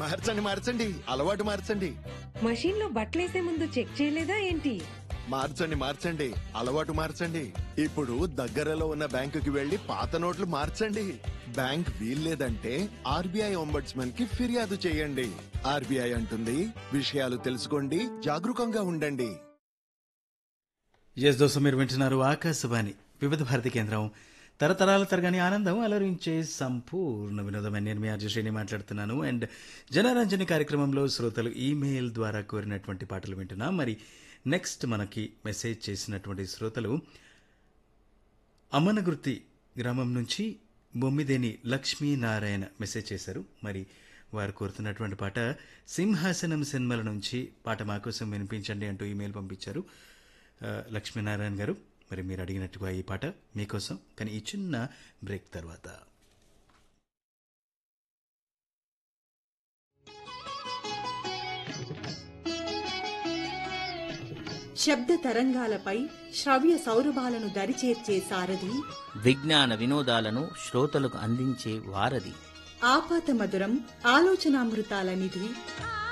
మార్చండి మార్చండి అలవాటు మార్చండి మషీన్ లో బట్టలేసే ముందు చెక్ చేయలేదా ఏంటి మార్చండి మార్చండి అలవాటు మార్చండి ఇప్పుడు దగ్గరలో ఉన్న బ్యాంకుకి వెళ్లి పాత నోట్లు మార్చండి బ్యాంక్ వీల్లేదంటే ఆర్బీఐ ఒంబడ్స్మన్ కి ఫిర్యాదు చేయండి ఆర్బీఐ అంటుంది విషయాలు తెలుసుకోండి జాగరూకంగా ఉండండి ఎస్ దోస్తు మీరు వింటున్నారు ఆకాశవాణి వివిధ భారతి కేంద్రం తరతరాల తరగని ఆనందం అలరించే సంపూర్ణ వినోదం నేను మీ అర్జుశ్రేణి మాట్లాడుతున్నాను అండ్ జనరంజని కార్యక్రమంలో శ్రోతలు ఈమెయిల్ ద్వారా కోరినటువంటి పాటలు వింటున్నాం మరి నెక్స్ట్ మనకి మెసేజ్ చేసినటువంటి శ్రోతలు అమ్మనగుర్తి గ్రామం నుంచి బొమ్మిదేని లక్ష్మీనారాయణ మెసేజ్ చేశారు మరి వారు కోరుతున్నటువంటి పాట సింహాసనం సినిమాల నుంచి పాట మా కోసం వినిపించండి అంటూ ఈమెయిల్ పంపించారు ఆ, లక్ష్మీనారాయణ గారు మరి మీరు అడిగినట్టుగా ఈ పాట మీకోసం కానీ ఈ చిన్న బ్రేక్ తర్వాత శబ్ద తరంగాలపై శ్రవ్య సౌరభాలను దరిచేర్చే సారథి విజ్ఞాన వినోదాలను శ్రోతలకు అందించే వారధి ఆపాత మధురం ఆలోచనామృతాల నిధి